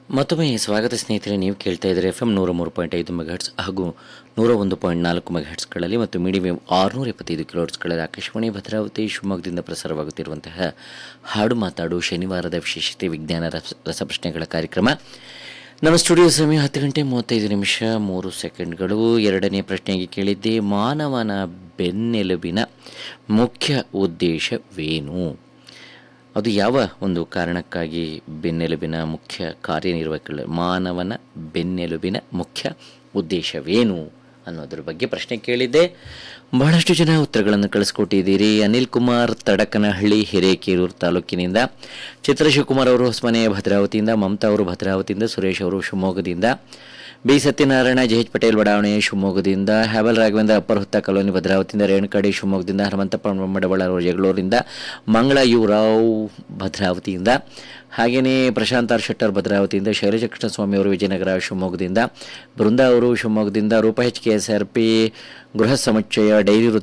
ಮತ್ತೊಮ್ಮೆ ಸ್ವಾಗತ ಸ್ನೇಹಿತರೆ ನೀವು ಕೇಳ್ತಾ ಇದ್ದೀರಿ ಎಫ್ ಎಮ್ ನೂರ ಮೂರು ಪಾಯಿಂಟ್ ಐದು ಮೆಗಾಹರ್ಟ್ಸ್ ಹಾಗೂ ನೂರ ಒಂದು ಪಾಯಿಂಟ್ ನಾಲ್ಕು ಮೆಗಾಹರ್ಟ್ಸ್ಗಳಲ್ಲಿ ಮತ್ತು ಮೀಡಿಯಂ ಆರುನೂರ ಎಪ್ಪತ್ತೈದು ಕಿಲೋಹರ್ಟ್ಸ್ಗಳಲ್ಲಿ ಆಕಾಶವಾಣಿ ಭದ್ರಾವತಿ ಶಿವಮೊಗ್ಗದಿಂದ ಪ್ರಸಾರವಾಗುತ್ತಿರುವಂತಹ ಹಾಡು ಮಾತಾಡು ಶನಿವಾರದ ವಿಶೇಷತೆ ವಿಜ್ಞಾನ ರಸ ರಸಪ್ರಶ್ನೆಗಳ ಕಾರ್ಯಕ್ರಮ ನಮ್ಮ ಸ್ಟುಡಿಯೋ ಸಮಯ ಹತ್ತು ಗಂಟೆ ಮೂವತ್ತೈದು ನಿಮಿಷ ಮೂರು ಸೆಕೆಂಡ್ಗಳು ಎರಡನೇ ಪ್ರಶ್ನೆಗೆ ಕೇಳಿದ್ದೆ ಮಾನವನ ಬೆನ್ನೆಲುಬಿನ ಮುಖ್ಯ ಉದ್ದೇಶವೇನು ಅದು ಯಾವ ಒಂದು ಕಾರಣಕ್ಕಾಗಿ ಬೆನ್ನೆಲುಬಿನ ಮುಖ್ಯ ಕಾರ್ಯನಿರ್ವಹಿಸಲು ಮಾನವನ ಬೆನ್ನೆಲುಬಿನ ಮುಖ್ಯ ಉದ್ದೇಶವೇನು ಅನ್ನೋದ್ರ ಬಗ್ಗೆ ಪ್ರಶ್ನೆ ಕೇಳಿದ್ದೆ ಬಹಳಷ್ಟು ಜನ ಉತ್ತರಗಳನ್ನು ಕಳಿಸ್ಕೊಟ್ಟಿದ್ದೀರಿ ಅನಿಲ್ ಕುಮಾರ್ ತಡಕನಹಳ್ಳಿ ಹಿರೇಕೆರೂರು ತಾಲೂಕಿನಿಂದ ಚಿತ್ರ ಶಿವಕುಮಾರ್ ಅವರು ಹೊಸಮನೆ ಭದ್ರಾವತಿಯಿಂದ ಮಮತಾ ಅವರು ಭದ್ರಾವತಿಯಿಂದ ಸುರೇಶ್ ಅವರು ಶಿವಮೊಗ್ಗದಿಂದ B Satyanarayana J H Patel ಬಡಾವಣೆ ಶಿವಮೊಗ್ಗದಿಂದ ಹ್ಯಾಬಲ್ ರಾಘವೇಂದ್ರ ಅಪ್ಪರ್ ಹುತ್ತ ಕಾಲೋನಿ ಭದ್ರಾವತಿಯಿಂದ ರೇಣುಕಾಡಿ ಶಿವಮೊಗ್ಗದಿಂದ ಹನುಮಂತಪ್ಪ ಮಡಬಳ ಜಗಳೂರಿಂದ ಮಂಗಳ ಯು ರಾವ್ ಭದ್ರಾವತಿಯಿಂದ ಹಾಗೆಯೇ ಪ್ರಶಾಂತ್ ಆರ್ ಶೆಟ್ಟರ್ ಭದ್ರಾವತಿಯಿಂದ ಶೈಲಜ ಕೃಷ್ಣಸ್ವಾಮಿ ಅವರು ವಿಜಯನಗರ ಶಿವಮೊಗ್ಗದಿಂದ ಬೃಂದಾ ಅವರು ಶಿವಮೊಗ್ಗದಿಂದ Rupa H K S R P ಗೃಹ ಸಮುಚ್ಚಯ ಡೈರಿ ವೃತ್ತ